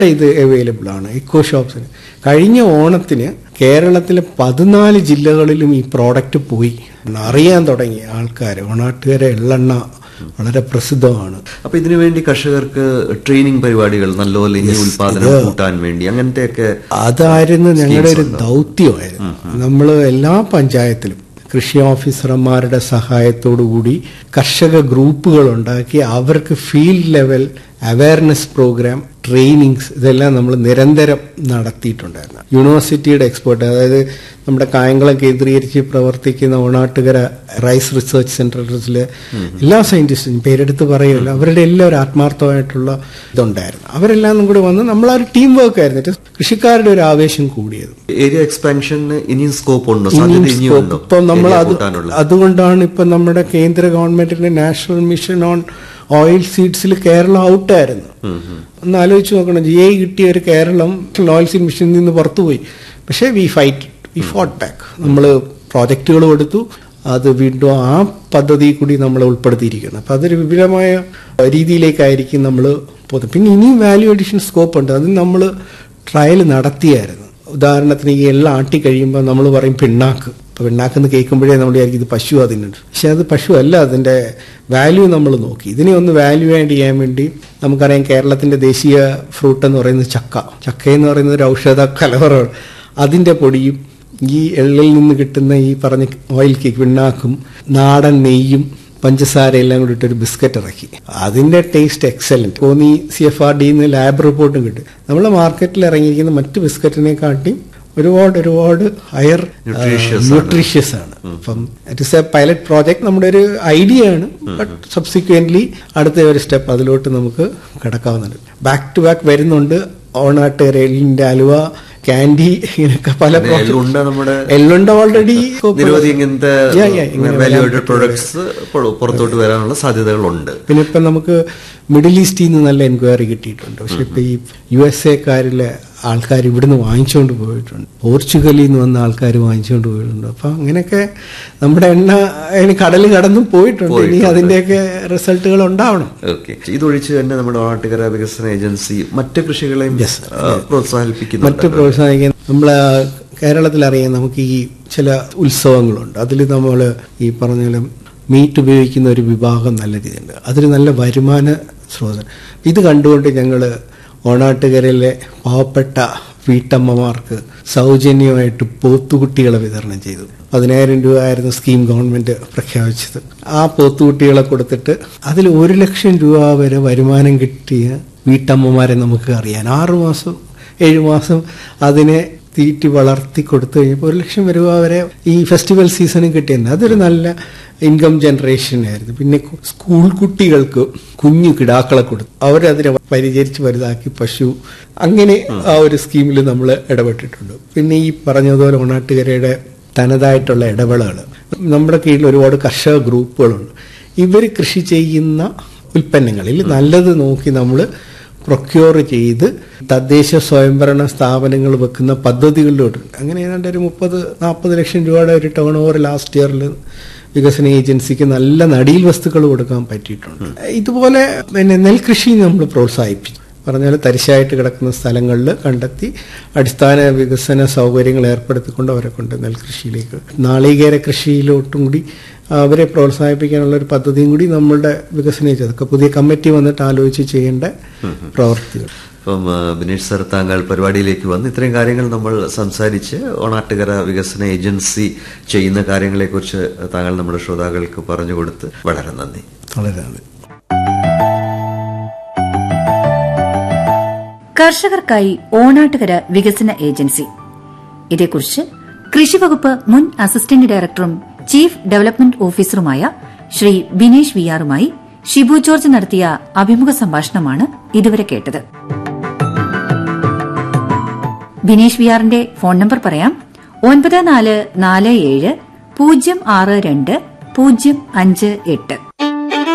ഇത് അവൈലബിൾ ആണ് ഇക്കോ ഷോപ്സിന് കഴിഞ്ഞ ഓണത്തിന് കേരളത്തിലെ പതിനാല് ജില്ലകളിലും ഈ പ്രോഡക്റ്റ് പോയി അറിയാൻ തുടങ്ങി ആൾക്കാർ ഓണാട്ടുകാരെ എള്ളെണ്ണ വളരെ പ്രസിദ്ധമാണ് അപ്പൊ ഇതിനു വേണ്ടി കർഷകർക്ക് ട്രെയിനിങ് പരിപാടികൾ നല്ലപോലെ ഇനി ഉൽപാദനം കൂട്ടാൻ വേണ്ടി അങ്ങനത്തെയൊക്കെ അതായിരുന്നു ഞങ്ങളുടെ ഒരു ദൗത്യമായിരുന്നു നമ്മൾ എല്ലാ പഞ്ചായത്തിലും കൃഷി ഓഫീസർമാരുടെ സഹായത്തോടു കൂടി കർഷക ഗ്രൂപ്പുകൾ ഉണ്ടാക്കി അവർക്ക് field level awareness program trainings ഇതെല്ലാം നമ്മൾ നിരന്തരം നടത്തിയിട്ടുണ്ടായിരുന്നു യൂണിവേഴ്സിറ്റിയുടെ എക്സ്പേർട്ട് അതായത് നമ്മുടെ കായംകുളം കേന്ദ്രീകരിച്ച് പ്രവർത്തിക്കുന്ന ഓണാട്ടുകര റൈസ് റിസർച്ച് സെന്ററിലെ എല്ലാ സയന്റിസ്റ്റും പേരെടുത്ത് പറയുമല്ലോ അവരുടെ എല്ലാം ഒരു ആത്മാർത്ഥമായിട്ടുള്ള ഇതുണ്ടായിരുന്നു അവരെല്ലാം കൂടി വന്ന് നമ്മൾ ആ ഒരു ടീം വർക്ക് ആയിരുന്നു കൃഷിക്കാരുടെ ഒരു ആവേശം കൂടിയത് ഏരിയ എക്സ്പാൻഷന് ഇനിയും സ്കോപ്പ് ഉണ്ടോ ഇനിയും സാധ്യത ഇനിയും scope. ഉണ്ടോ ഇപ്പം നമ്മൾ ഏരിയ അത് കൂട്ടാനുള്ള അതുകൊണ്ടാണ് ഇപ്പം നമ്മുടെ കേന്ദ്ര ഗവൺമെന്റിന്റെ നാഷണൽ മിഷൻ ഓൺ ഓയിൽ സീഡ്സിൽ കേരളം ഔട്ടായിരുന്നു ഒന്ന് ആലോചിച്ച് നോക്കണം ജി ഐ കിട്ടിയ ഒരു കേരളം ഓയിൽ സീഡ് മിഷനിൽ നിന്ന് പുറത്തുപോയി പക്ഷേ we fight we fought back നമ്മൾ പ്രോജക്റ്റുകൾ കൊടുത്തു അത് വീണ്ടും ആ പദ്ധതി കൂടി നമ്മൾ ഉൾപ്പെടുത്തിയിരിക്കണം അപ്പം അതൊരു വിപുലമായ രീതിയിലേക്കായിരിക്കും നമ്മൾ പോകുന്നത് പിന്നെ ഇനിയും വാല്യൂ അഡീഷൻ സ്കോപ്പ് ഉണ്ട് അത് നമ്മൾ ട്രയൽ നടത്തിയായിരുന്നു ഉദാഹരണത്തിന് ഈ എല്ലാം ആട്ടി കഴിയുമ്പോൾ നമ്മൾ പറയും പിണ്ണാക്ക് ഇപ്പൊ പിണ്ണാക്ക് എന്ന് കേൾക്കുമ്പോഴേ നമ്മൾ വിചാരിക്കും ഇത് പശു അതിനുണ്ട് പക്ഷെ അത് പശു അല്ല അതിന്റെ വാല്യൂ നമ്മൾ നോക്കി ഇതിനെ ഒന്ന് വാല്യൂ ആഡ് ചെയ്യാൻ വേണ്ടി നമുക്കറിയാം കേരളത്തിന്റെ ദേശീയ ഫ്രൂട്ട് എന്ന് പറയുന്നത് ചക്ക ചക്ക എന്ന് പറയുന്നത് ഒരു ഔഷധ കലവറമാണ് അതിന്റെ പൊടിയും ഈ എള്ളിൽ നിന്ന് കിട്ടുന്ന ഈ പറഞ്ഞ ഓയിൽ കേക്ക് പിണ്ണാക്കും നാടൻ നെയ്യും പഞ്ചസാര എല്ലാം കൂടി ഇട്ടൊരു ബിസ്ക്കറ്റ് ഇറക്കി അതിന്റെ ടേസ്റ്റ് എക്സലന്റ് തോന്നി സി എഫ് ആർ ഡിന്ന് ലാബ് റിപ്പോർട്ടും കിട്ടും നമ്മൾ മാർക്കറ്റിൽ ഇറങ്ങിയിരിക്കുന്ന മറ്റ് ബിസ്ക്കറ്റിനെ കാട്ടി ഒരുപാട് ഒരുപാട് ഹയർ Nutritious ആണ്. ന്യൂട്രീഷ്യസ് ആണ് അപ്പം it is a pilot project നമ്മുടെ ഒരു ഐഡിയ ആണ് ബട്ട് സബ്സിക്വന്റ്ലി അടുത്ത ഒരു സ്റ്റെപ്പ് അതിലോട്ട് നമുക്ക് കിടക്കാവുന്നുണ്ട് ബാക്ക് ടു ബാക്ക് വരുന്നുണ്ട് ഓണാട്ട് റെയിലിന്റെ അലുവ കാൻഡി ഇങ്ങനെയൊക്കെ പല പിന്നെ എള്ളുണ്ട നമ്മുടെ എല്ലുണ്ട് ഓൾറെഡി നിരവധി ഇങ്ങനത്തെ വാല്യൂഡ് പ്രൊഡക്ട്സ് പുറത്തോട്ട് വരാനുള്ള സാധ്യതകളുണ്ട് പിന്നെ ഇപ്പം നമുക്ക് മിഡിൽ ഈസ്റ്റിൽ നിന്ന് നല്ല എൻക്വയറി കിട്ടിയിട്ടുണ്ട് പക്ഷെ ഇപ്പം ഈ യു എസ് എക്കാരിലെ ആൾക്കാർ ഇവിടുന്ന് വാങ്ങിച്ചുകൊണ്ട് പോയിട്ടുണ്ട് പോർച്ചുഗലിൽ നിന്ന് വന്ന ആൾക്കാർ വാങ്ങിച്ചുകൊണ്ട് പോയിട്ടുണ്ട് അപ്പം അങ്ങനെയൊക്കെ നമ്മുടെ എണ്ണ അതിന് കടൽ കടന്നും പോയിട്ടുണ്ട് ഇനി അതിൻ്റെയൊക്കെ റിസൾട്ടുകൾ ഉണ്ടാവണം ഓക്കെ ഇതൊഴിച്ച് തന്നെ നമ്മുടെ നാട്ടുകര വികസന ഏജൻസി മറ്റ് കൃഷികളെയും ആ, പ്രോത്സാഹിപ്പിക്കുന്നുണ്ട് മറ്റ് പ്രോത്സാഹിക്കാൻ നമ്മൾ കേരളത്തിൽ അറിയാം നമുക്ക് ഈ ചില ഉത്സവങ്ങളുണ്ട് അതിൽ നമ്മൾ ഈ പറഞ്ഞ പോലെ മീറ്റ് ഉപയോഗിക്കുന്ന ഒരു വിഭാഗം നല്ല രീതിയുണ്ട് അതൊരു നല്ല വരുമാന സ്രോതസ് ഇത് കണ്ടുകൊണ്ട് ഞങ്ങൾ ഓണാട്ടുകരയിലെ പാവപ്പെട്ട വീട്ടമ്മമാർക്ക് സൗജന്യമായിട്ട് പോത്തുകുട്ടികളെ വിതരണം ചെയ്തു പതിനായിരം രൂപ ആയിരുന്നു സ്കീം ഗവൺമെന്റ് പ്രഖ്യാപിച്ചത് ആ പോത്തുകുട്ടികളെ കൊടുത്തിട്ട് അതിൽ ഒരു ലക്ഷം രൂപ വരെ വരുമാനം കിട്ടിയ വീട്ടമ്മമാരെ നമുക്ക് അറിയാൻ ആറു മാസം ഏഴു മാസം അതിനെ തീറ്റി വളർത്തി കൊടുത്തു കഴിഞ്ഞപ്പോൾ ഒരു ലക്ഷം രൂപ വരെ ഈ ഫെസ്റ്റിവൽ സീസണിൽ കിട്ടിയിരുന്നു അതൊരു നല്ല ഇൻകം ജനറേഷൻ ആയിരുന്നു പിന്നെ കു- സ്കൂൾ കുട്ടികൾക്ക് കുഞ്ഞു കിടാക്കളെ കൊടുത്തു അവരതിനെ പരിചരിച്ച് വലുതാക്കി പശു അങ്ങനെ ആ ഒരു സ്കീമിൽ നമ്മൾ ഇടപെട്ടിട്ടുണ്ട് പിന്നെ ഈ പറഞ്ഞതുപോലെ ഓണാട്ടുകരയുടെ തനതായിട്ടുള്ള ഇടവേളകൾ നമ്മുടെ കീഴിൽ ഒരുപാട് കർഷക ഗ്രൂപ്പുകളുണ്ട് ഇവർ കൃഷി ചെയ്യുന്ന ഉൽപ്പന്നങ്ങളിൽ നല്ലത് നോക്കി നമ്മൾ പ്രൊക്യൂർ ചെയ്ത് തദ്ദേശ സ്വയംഭരണ സ്ഥാപനങ്ങൾ വെക്കുന്ന പദ്ധതികളിലോട്ട് അങ്ങനെ ഏതാണ്ട് ഒരു മുപ്പത് നാൽപ്പത് ലക്ഷം രൂപയുടെ ഒരു ടേൺ ഓവർ ലാസ്റ്റ് ഇയറിൽ വികസന ഏജൻസിക്ക് നല്ല നടീൽ വസ്തുക്കൾ കൊടുക്കാൻ പറ്റിയിട്ടുണ്ട് ഇതുപോലെ പിന്നെ നെൽകൃഷി നമ്മൾ പ്രോത്സാഹിപ്പിച്ചു പറഞ്ഞാൽ തരിശായിട്ട് കിടക്കുന്ന സ്ഥലങ്ങളിൽ കണ്ടെത്തി അടിസ്ഥാന വികസന സൗകര്യങ്ങൾ ഏർപ്പെടുത്തിക്കൊണ്ട് അവരെ കൊണ്ട് നെൽകൃഷിയിലേക്ക് നാളികേര കൃഷിയിലോട്ടും കൂടി അവരെ പ്രോത്സാഹിപ്പിക്കാനുള്ള ഒരു പദ്ധതിയും കൂടി നമ്മളുടെ വികസന ഏജൻസി അതൊക്കെ പുതിയ കമ്മിറ്റി വന്നിട്ട് ആലോചിച്ച് ചെയ്യേണ്ട പ്രവർത്തികൾ അപ്പം ആ, ബിനീഷ് സർ താങ്കൾ പരിപാടിയിലേക്ക് വന്ന് ഇത്രയും കാര്യങ്ങൾ നമ്മൾ സംസാരിച്ച് ഓണാട്ടുകര വികസന ഏജൻസി ചെയ്യുന്ന കാര്യങ്ങളെക്കുറിച്ച് താങ്കൾ നമ്മുടെ ശ്രോതാക്കൾക്ക് പറഞ്ഞു കൊടുത്ത് വളരെ നന്ദി വളരെ നന്ദി കർഷകർക്കായി ഓണാട്ടുകര വികസന ഏജൻസി ഇതേക്കുറിച്ച് കൃഷിവകുപ്പ് മുൻ അസിസ്റ്റന്റ് ഡയറക്ടറും ചീഫ് ഡെവലപ്മെന്റ് ഓഫീസറുമായ ശ്രീ ബിനേഷ് വിയാറുമായി ഷിബു ജോർജ് നടത്തിയ അഭിമുഖ സംഭാഷണമാണ് ഇതുവരെ കേട്ടത് ബിനേഷ് വിയാറിന്റെ ഫോൺ നമ്പർ പറയാം ഒൻപത് നാല് നാല് ഏഴ് പൂജ്യം ആറ് രണ്ട് പൂജ്യം അഞ്ച് എട്ട്